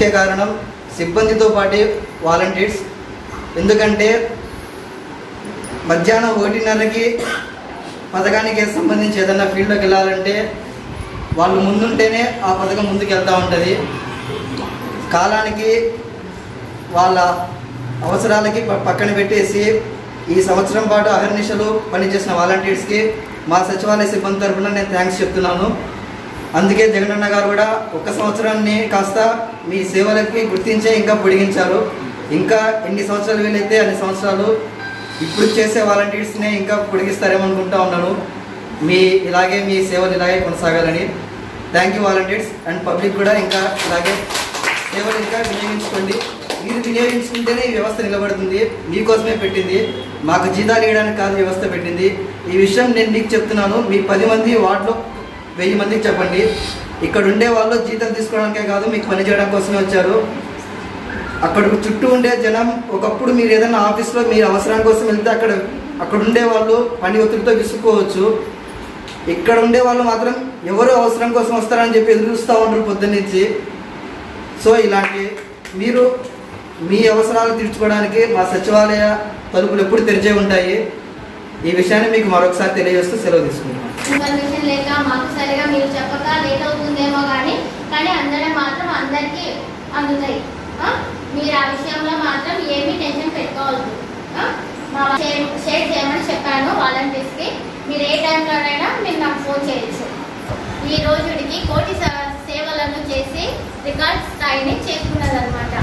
ముఖ్య కారణం సిబ్బందితో పాటు వాలంటీర్స్ ఎందుకంటే మధ్యాహ్నం ఒకటిన్నరకి పథకానికి సంబంధించి ఏదైనా ఫీల్డ్లోకి వెళ్ళాలంటే వాళ్ళు ముందుంటేనే ఆ పథకం ముందుకు వెళ్తూ ఉంటుంది కాలానికి వాళ్ళ అవసరాలకి ప- పక్కన పెట్టేసి ఈ సంవత్సరం పాటు అహర్నిశలు పనిచేసిన వాలంటీర్స్కి మా సచివాలయ సిబ్బంది తరఫున నేను థ్యాంక్స్ చెప్తున్నాను అందుకే జగనన్న గారు కూడా ఒక్క సంవత్సరాన్ని కాస్త మీ సేవలకి గుర్తించే ఇంకా పొడిగించారు ఇంకా ఎన్ని సంవత్సరాలు వీలైతే అన్ని సంవత్సరాలు ఇప్పుడు చేసే వాలంటీర్స్నే ఇంకా పొడిగిస్తారేమో అనుకుంటా ఉన్నాను మీ ఇలాగే మీ సేవలు ఇలాగే కొనసాగాలని thank you volunteers and public కూడా ఇంకా ఇలాగే సేవలు ఇంకా వినియోగించుకోండి మీరు వినియోగించుకుంటేనే ఈ వ్యవస్థ నిలబడుతుంది మీకోసమే పెట్టింది మాకు జీతాలు ఇవ్వడానికి కాదు వ్యవస్థ పెట్టింది ఈ విషయం నేను మీకు చెప్తున్నాను మీ పది మంది వార్డులో వెయ్యి మందికి చెప్పండి ఇక్కడ ఉండే వాళ్ళు జీతం తీసుకోవడానికే కాదు మీకు పని చేయడం కోసమే వచ్చారు అక్కడ చుట్టూ ఉండే జనం ఒకప్పుడు మీరు ఏదైనా ఆఫీస్లో మీరు అవసరం కోసం వెళ్తే అక్కడ అక్కడ ఉండే వాళ్ళు పని ఒత్తిడితో విసుక్కోవచ్చు ఇక్కడ ఉండే వాళ్ళు మాత్రం ఎవరు అవసరం కోసం వస్తారని చెప్పి ఎదురు చూస్తూ ఉంటారు పొద్దున్నుంచి సో ఇలాంటి మీరు మీ అవసరాలు తీర్చుకోవడానికి మా సచివాలయ తలుపులు ఎప్పుడు తెరిచే ఉంటాయి ఈ విషయాన్ని మీకు మరొకసారి తెలియజేస్తూ సెలవు తీసుకుంటున్నాను ఇన్ఫర్మేషన్ లేక మాకు సరిగా మీరు చెప్పక లేట్ అవుతుందేమో కానీ కానీ అందరం మాత్రం అందరికీ అందుతాయి ఆ? మీరు ఆ విషయంలో మాత్రం ఏమీ టెన్షన్ పెట్టుకోవద్దు ఆ? మా షేర్ షేర్ చేయమని చెప్పాను వాలంటీర్స్కి మీరు ఏ టైంలోనైనా మీరు నాకు ఫోన్ చేయొచ్చు ఈ రోజుడికి కోటి స- సేవలను చేసి రికార్డ్ స్థాయిని చేసుకున్నదన్నమాట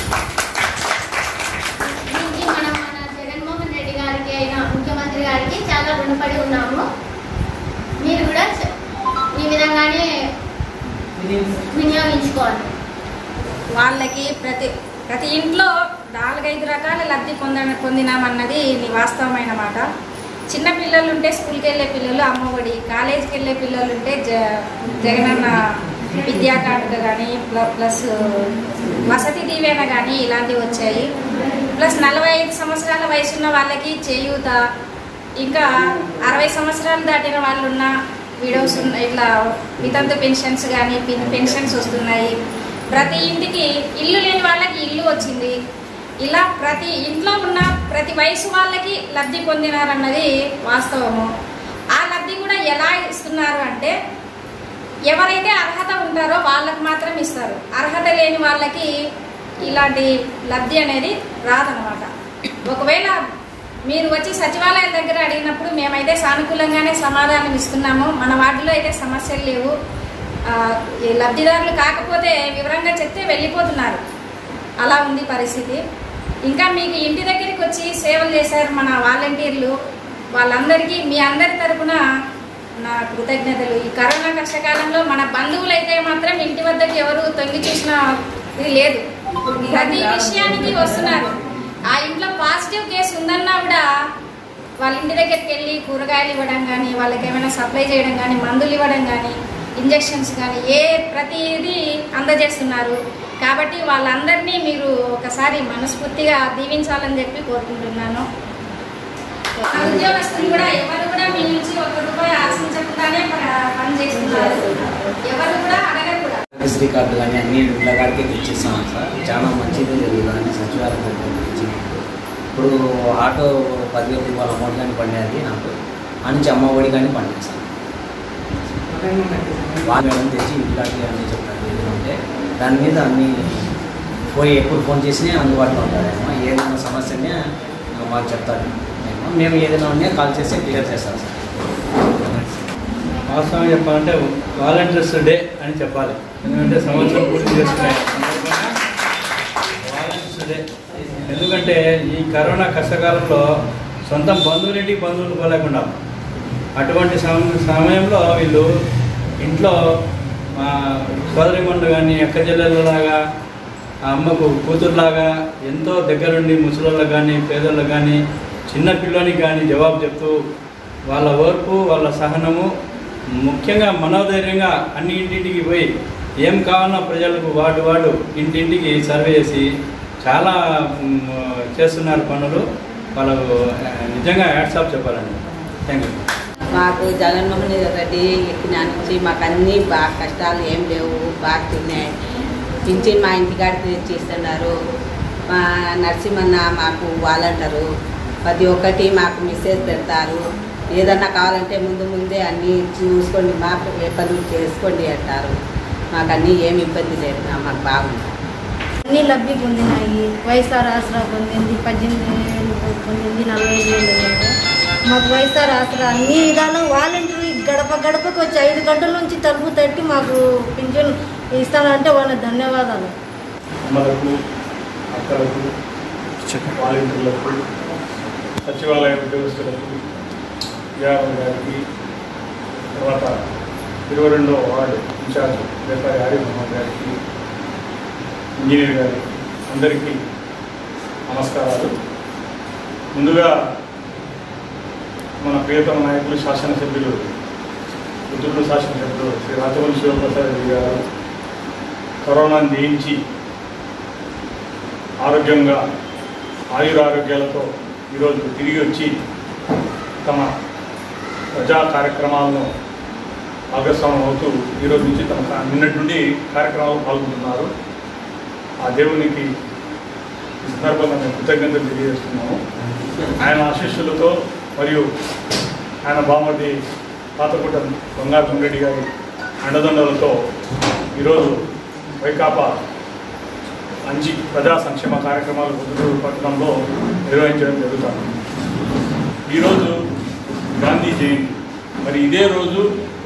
దీనికి మనం మన జగన్మోహన్ రెడ్డి గారికి అయినా ముఖ్యమంత్రి గారికి చాలా రుణపడి ఉన్నాము మీరు కూడా చ- ఈ విధంగానే వినియోగించుకోవాలి వాళ్ళకి ప్రతి ప్రతి ఇంట్లో నాలుగైదు రకాల లబ్ధి పొంద పొందినామన్నది ని- వాస్తవమైన మాట చిన్న పిల్లలు ఉంటే స్కూల్కి వెళ్ళే పిల్లలు అమ్మఒడి కాలేజీకి వెళ్ళే పిల్లలు ఉంటే జ జగనన్న విద్యా కానుక కానీ ప్లస్ వసతి దీవెన కానీ ఇలాంటివి వచ్చాయి ప్లస్ నలభై ఐదు సంవత్సరాల వయసున్న వాళ్ళకి చేయూత ఇంకా అరవై సంవత్సరాలు దాటిన వాళ్ళు ఉన్న విడోస్ ఉన్న ఇట్లా వితంతు పెన్షన్స్ కానీ పెన్షన్స్ వస్తున్నాయి ప్రతి ఇంటికి ఇల్లు లేని వాళ్ళకి ఇల్లు వచ్చింది ఇలా ప్రతి ఇంట్లో ఉన్న ప్రతి వయసు వాళ్ళకి లబ్ధి పొందినారన్నది వాస్తవము ఆ లబ్ధి కూడా ఎలా ఇస్తున్నారు అంటే ఎవరైతే అర్హత ఉంటారో వాళ్ళకి మాత్రం ఇస్తారు అర్హత లేని వాళ్ళకి ఇలాంటి లబ్ధి అనేది రాదనమాట ఒకవేళ మీరు వచ్చి సచివాలయం దగ్గర అడిగినప్పుడు మేమైతే సానుకూలంగానే సమాధానం ఇస్తున్నాము మన వార్డులో అయితే సమస్యలు లేవు ఆ, ఈ లబ్ధిదారులు కాకపోతే వివరంగా చెప్తే వెళ్ళిపోతున్నారు అలా ఉంది పరిస్థితి ఇంకా మీకు ఇంటి దగ్గరికి వచ్చి సేవలు చేశారు మన వాలంటీర్లు వాళ్ళందరికీ మీ అందరి తరపున నా కృతజ్ఞతలు ఈ కరోనా కష్టకాలంలో మన బంధువులు అయితే మాత్రం ఇంటి వద్దకు ఎవరు తొంగి చూసిన ఇది లేదు ప్రతి విషయానికి వస్తున్నారు ఆ ఇంట్లో పాజిటివ్ కేసు ఉందన్నా కూడా వాళ్ళ ఇంటి దగ్గరికి వెళ్ళి కూరగాయలు ఇవ్వడం కానీ వాళ్ళకి ఏమైనా సప్లై చేయడం కానీ మందులు ఇవ్వడం కానీ ఇంజెక్షన్స్ కానీ ఏ ప్రతిదీ అందజేస్తున్నారు కాబట్టి వాళ్ళందరినీ మీరు ఒకసారి మనస్ఫూర్తిగా దీవించాలని చెప్పి కోరుకుంటున్నాను ఆ ఉద్యోగస్తులు కూడా ఎవరు కూడా మీ నుంచి ఒక రూపాయి ఆశించకుండానే ప- పని చేస్తున్నారు ఎవరు కూడా అడగరు కూడా ఆరోగ్యశ్రీ కార్డు కానీ అన్ని ఇళ్ళ కాడికి ఇచ్చేస్తాం సార్ చాలా మంచిది జరుగుతుంది సచివాలయం దగ్గర నుంచి ఇప్పుడు ఆటో పదివేల రూపాయల అమౌంట్ కానీ పడినది నాకు ఆ నుంచి అమ్మ ఒడి కానీ పండింది సార్ వాళ్ళు మేడం తెచ్చి ఇంటికాడికి అన్నీ చెప్తారు ఏదైనా ఉంటే దాని మీద అన్ని పోయి ఎప్పుడు ఫోన్ చేసినా అందుబాటులో ఉంటారేమో ఏదైనా సమస్యనే మాకు చెప్తారు ఏమో మేము ఏదైనా ఉన్నా కాల్ చేసి క్లియర్ చేస్తాం సార్ వాస్తవం చెప్పాలంటే వాలంటీర్స్ డే అని చెప్పాలి ఎందుకంటే సంవత్సరం పూర్తి చేసుకునే సందర్భంగా వాలంటీర్స్ డే ఎందుకంటే ఈ కరోనా కష్టకాలంలో సొంత బంధువులింటికి బంధువులు పోలేకుండా అటువంటి సమ- సమయంలో వీళ్ళు ఇంట్లో మా సోదరిమణులు కానీ అక్క చెల్లెళ్ళలాగా ఆ అమ్మకు కూతురులాగా ఎంతో దగ్గరుండి ముసలోళ్ళకి కానీ పేదోళ్ళకి కానీ చిన్న పిల్లోనికి కానీ జవాబు చెప్తూ వాళ్ళ ఓర్పు వాళ్ళ సహనము ముఖ్యంగా మనోధైర్యంగా అన్ని ఇంటింటికి పోయి ఏం కావాలన్నా ప్రజలకు వాడు వాడు ఇంటింటికి సర్వే చేసి చాలా మ్, చేస్తున్నారు పనులు వాళ్ళకు ఆ, నిజంగా హ్యాట్సాప్ చెప్పాలండి థ్యాంక్ యూ మాకు జగన్మోహన్ రెడ్డి ఎక్కిన నుంచి మాకు అన్నీ బాగా కష్టాలు ఏం లేవు బాగా తిన్నాయి పింఛన్ మా ఇంటికాడికి తెచ్చిస్తున్నారు మా నరసింహన్న మాకు వాలంటరు ప్రతి ఒక్కటి మాకు మెసేజ్ పెడతారు ఏదన్నా కావాలంటే ముందు ముందే అన్నీ చూసుకోండి మా ఏ పనులు చేసుకోండి అంటారు మాకు అన్నీ ఏమి ఇబ్బంది లేదు మాకు బాగుంది అన్ని లబ్ధి పొందినాయి వైఎస్ఆర్ ఆసరా పొందింది పద్దెనిమిది వేలు పొందింది నలభై ఐదు వేలు పొందింది. మాకు వైఎస్ఆర్ ఆసరా అన్ని విధాలు వాలంటీర్ గడప గడపకు వచ్చి ఐదు గంటల నుంచి తలుపు తట్టి మాకు పింఛన్ ఇస్తానంటే వాళ్ళకి ధన్యవాదాలు అమ్మలకు అక్కలకు వాలంటీర్లకు సచివాలయ ఉద్యోగస్తులకు యాదవ్ గారికి తర్వాత ఇరవై రెండవ వార్డు ఇన్ఛార్జ్ వ్యాపారి ఆరిఫ్ మహమ్మద్ గారికి ఇంజనీర్ గారికి అందరికీ నమస్కారాలు ముందుగా మన ప్రియతమ నాయకులు శాసనసభ్యులు పుత్తూరు శాసనసభ్యులు శ్రీ రాజమౌళి శివప్రసాద్ రెడ్డి గారు కరోనాను జయించి ఆరోగ్యంగా ఆయురారోగ్యాలతో ఈరోజు తిరిగి వచ్చి తమ ప్రజా కార్యక్రమాలను భాగస్వామ్యం అవుతూ ఈరోజు నుంచి తమ కా- నిన్నటి నుండి కార్యక్రమాలు పాల్గొంటున్నారు ఆ దేవునికి ఈ సందర్భంగా మేము కృతజ్ఞతలు తెలియజేస్తున్నాము ఆయన ఆశీస్సులతో మరియు ఆయన బామర్ది పాతకుట బంగారు కొండరెడ్డి గారి అండదండలతో ఈరోజు వైకాపా మంచి ప్రజా సంక్షేమ కార్యక్రమాలు పొద్దుటూరు పట్టణంలో నిర్వహించడం జరుగుతుంది ఈరోజు గాంధీ జయంతి మరి ఇదే రోజు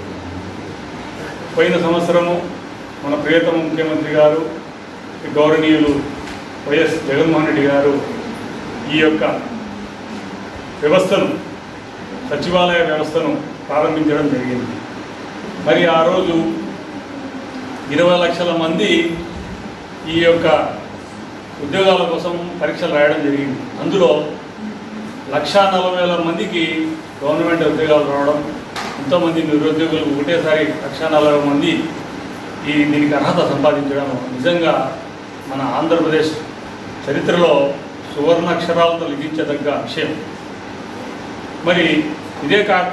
పోయిన సంవత్సరము మన ప్రియతమ ముఖ్యమంత్రి గారు గౌరవనీయులు వైఎస్ జగన్మోహన్ రెడ్డి గారు ఈ యొక్క వ్యవస్థను సచివాలయ వ్యవస్థను ప్రారంభించడం జరిగింది మరి ఆ రోజు ఇరవై లక్షల మంది ఈ యొక్క ఉద్యోగాల కోసం పరీక్షలు రాయడం జరిగింది అందులో లక్షా నలభై వేల మందికి గవర్నమెంట్ ఉద్యోగాలు రావడం ఎంతోమంది నిరుద్యోగులు ఒకటేసారి లక్షా నలభై మంది ఈ దీనికి అర్హత సంపాదించడం నిజంగా మన ఆంధ్రప్రదేశ్ చరిత్రలో సువర్ణాక్షరాలతో లిఖించదగ్గ విషయం మరి ఇదే కాక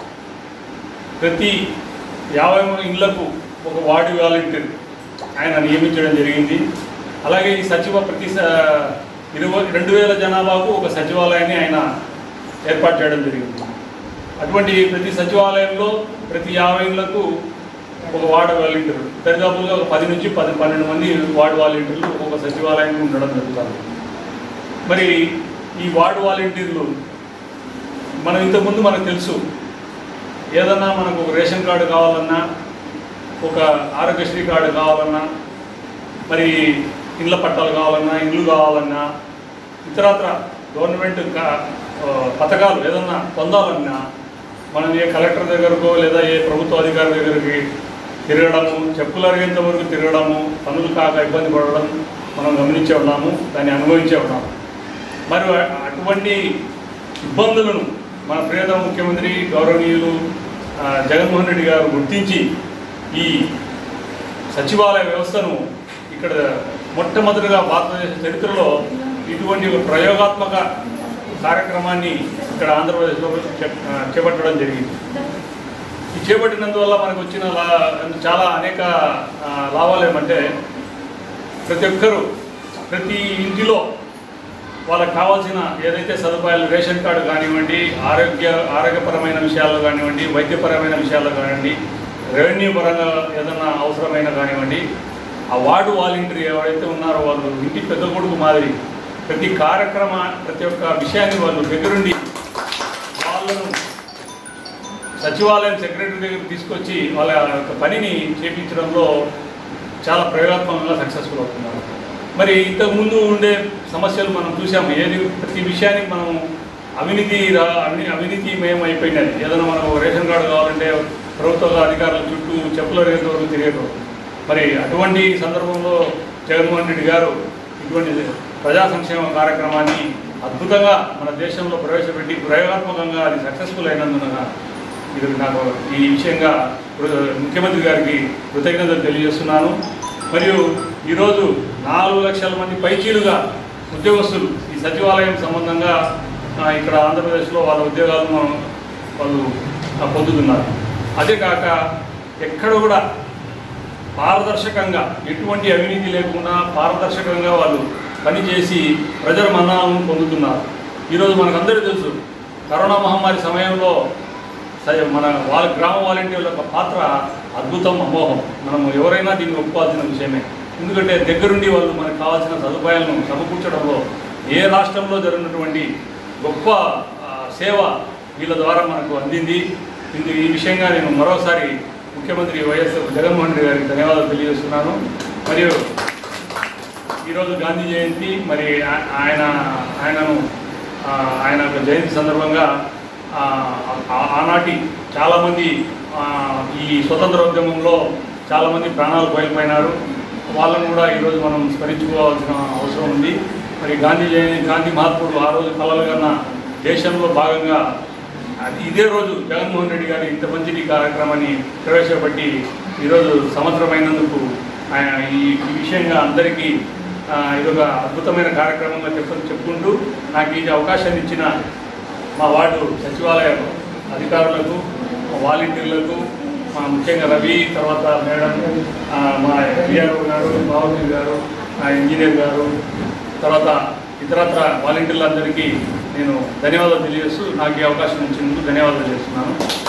ప్రతి యాభై ఇళ్లకు ఒక వార్డు వాలంటీర్ ఆయన నియమించడం జరిగింది అలాగే ఈ సచివ ప్రతి స- ఇరవై రెండు వేల జనాభాకు ఒక సచివాలయాన్ని ఆయన ఏర్పాటు చేయడం జరిగింది అటువంటి ప్రతి సచివాలయంలో ప్రతి యాభై ఇళ్లకు ఒక వార్డు వాలంటీర్ దరిదాపులుగా ఒక పది నుంచి పది పన్నెండు మంది వార్డు వాలంటీర్లు ఒక్కొక్క సచివాలయం ఉండడం జరుగుతుంది మరి ఈ వార్డు వాలంటీర్లు మనం ఇంతకుముందు మనకు తెలుసు ఏదన్నా మనకు ఒక రేషన్ కార్డు కావాలన్నా ఒక ఆరోగ్యశ్రీ కార్డు కావాలన్నా మరి ఇండ్ల పట్టాలు కావాలన్నా ఇండ్లు కావాలన్నా ఇతరత్ర గవర్నమెంట్ కా- ఆ, పథకాలు ఏదన్నా పొందాలన్నా మనం ఏ కలెక్టర్ దగ్గరకో లేదా ఏ ప్రభుత్వ అధికారి దగ్గరికి తిరగడము చెప్పులు అరిగేంత వరకు తిరగడము పనులు కాక ఇబ్బంది పడడం మనం గమనించే ఉన్నాము దాన్ని అనుభవించే ఉన్నాము మరి అటువంటి ఇబ్బందులను మన ప్రియతమ ముఖ్యమంత్రి గౌరవనీయులు ఆ, జగన్మోహన్ రెడ్డి గారు గుర్తించి ఈ సచివాలయ వ్యవస్థను ఇక్కడ మొట్టమొదటిగా భారతదేశ చరిత్రలో ఇటువంటి ఒక ప్రయోగాత్మక కార్యక్రమాన్ని ఇక్కడ ఆంధ్రప్రదేశ్లో చెప్- ఆ, చేపట్టడం జరిగింది ఈ చేపట్టినందువల్ల మనకు వచ్చిన లా చాలా అనేక ఆ, లాభాలు ఏమంటే ప్రతి ఒక్కరూ ప్రతి ఇంటిలో వాళ్ళకి కావాల్సిన ఏదైతే సదుపాయాలు రేషన్ కార్డు కానివ్వండి ఆరోగ్య ఆరోగ్యపరమైన విషయాల్లో కానివ్వండి వైద్యపరమైన విషయాల్లో కానివ్వండి రెవెన్యూ పరంగా ఏదైనా అవసరమైన కానివ్వండి ఆ వార్డు వాలంటీర్ ఎవరైతే ఉన్నారో వాళ్ళు ఇంటి పెద్ద కొడుకు మాదిరి ప్రతి కార్యక్రమ ప్రతి ఒక్క విషయాన్ని వాళ్ళు దగ్గరుండి వాళ్ళను సచివాలయం సెక్రటరీ దగ్గర తీసుకొచ్చి వాళ్ళ యొక్క పనిని చేపించడంలో చాలా ప్రయోగాత్మకంగా సక్సెస్ఫుల్ అవుతున్నారు మరి ఇంతకుముందు ఉండే సమస్యలు మనం చూసాము ఏది ప్రతి విషయానికి మనం అవినీతి రా- అవినీ అవినీతిమయం అయిపోయినది ఏదైనా మనం ఒక రేషన్ కార్డు కావాలంటే ప్రభుత్వ అధికారుల చుట్టూ చెప్పులు అరిగేంత వరకు తిరిగేటం మరి అటువంటి సందర్భంలో జగన్మోహన్ రెడ్డి గారు ఇటువంటి ప్రజా సంక్షేమ కార్యక్రమాన్ని అద్భుతంగా మన దేశంలో ప్రవేశపెట్టి ప్రయోగాత్మకంగా అది సక్సెస్ఫుల్ అయినందున ఇది నాకు ఈ విషయంగా కృ- ముఖ్యమంత్రి గారికి కృతజ్ఞతలు తెలియజేస్తున్నాను మరియు ఈరోజు నాలుగు లక్షల మంది పైచీలుగా ఉద్యోగస్తులు ఈ సచివాలయం సంబంధంగా ఆ, ఇక్కడ ఆంధ్రప్రదేశ్లో వాళ్ళ ఉద్యోగాలను మనం వాళ్ళు ఆ, పొందుతున్నారు అదే కాక ఎక్కడ కూడా పారదర్శకంగా ఎటువంటి అవినీతి లేకుండా పారదర్శకంగా వాళ్ళు పనిచేసి ప్రజల మన్నాలను పొందుతున్నారు ఈరోజు మనకందరికీ తెలుసు కరోనా మహమ్మారి సమయంలో సరే మన వాళ్ళ గ్రామ వాలంటీర్ల యొక్క పాత్ర అద్భుతం అమోఘం మనం ఎవరైనా దీన్ని ఒప్పుకోవాల్సిన విషయమే ఎందుకంటే దగ్గరుండి వాళ్ళు మనకు కావాల్సిన సదుపాయాలను సమకూర్చడంలో ఏ రాష్ట్రంలో జరిగినటువంటి గొప్ప ఆ, సేవ వీళ్ళ ద్వారా మనకు అందింది ఇందు ఈ విషయంగా నేను మరోసారి ముఖ్యమంత్రి వైఎస్ జగన్మోహన్ రెడ్డి గారికి ధన్యవాదాలు తెలియజేస్తున్నాను మరియు ఈరోజు గాంధీ జయంతి మరి ఆ- ఆయన ఆయనను ఆ, ఆయన యొక్క జయంతి సందర్భంగా ఆ, ఆ- ఆనాటి చాలామంది ఆ, ఈ స్వతంత్రోద్యమంలో చాలామంది ప్రాణాలు కోల్పోయినారు వాళ్ళను కూడా ఈరోజు మనం స్మరించుకోవాల్సిన అవసరం ఉంది మరి గాంధీ జయంతి గాంధీ మహాత్ముడు ఆ రోజు కలలు కన్నా దేశంలో భాగంగా అది ఇదే రోజు జగన్మోహన్ రెడ్డి గారి ఇంత మంచి కార్యక్రమాన్ని ప్రవేశపెట్టి ఈరోజు సంవత్సరం అయినందుకు ఆయన ఈ ఈ విషయంగా అందరికీ ఆ, ఇదొక అద్భుతమైన కార్యక్రమంగా చెప్ప చెప్పుకుంటూ నాకు ఈ అవకాశాన్ని ఇచ్చిన మా వార్డు సచివాలయ అధికారులకు మా వాలంటీర్లకు మా ముఖ్యంగా రవి తర్వాత మేడం ఆ, మా విఆర్ఓ గారు బాబు గారు ఆ ఇంజనీర్ గారు తర్వాత ఇతరత్ర వాలంటీర్లందరికీ నేను ధన్యవాదాలు తెలియజేస్తూ నాకు ఈ అవకాశం ఇచ్చినందుకు ధన్యవాదాలు చేస్తున్నాను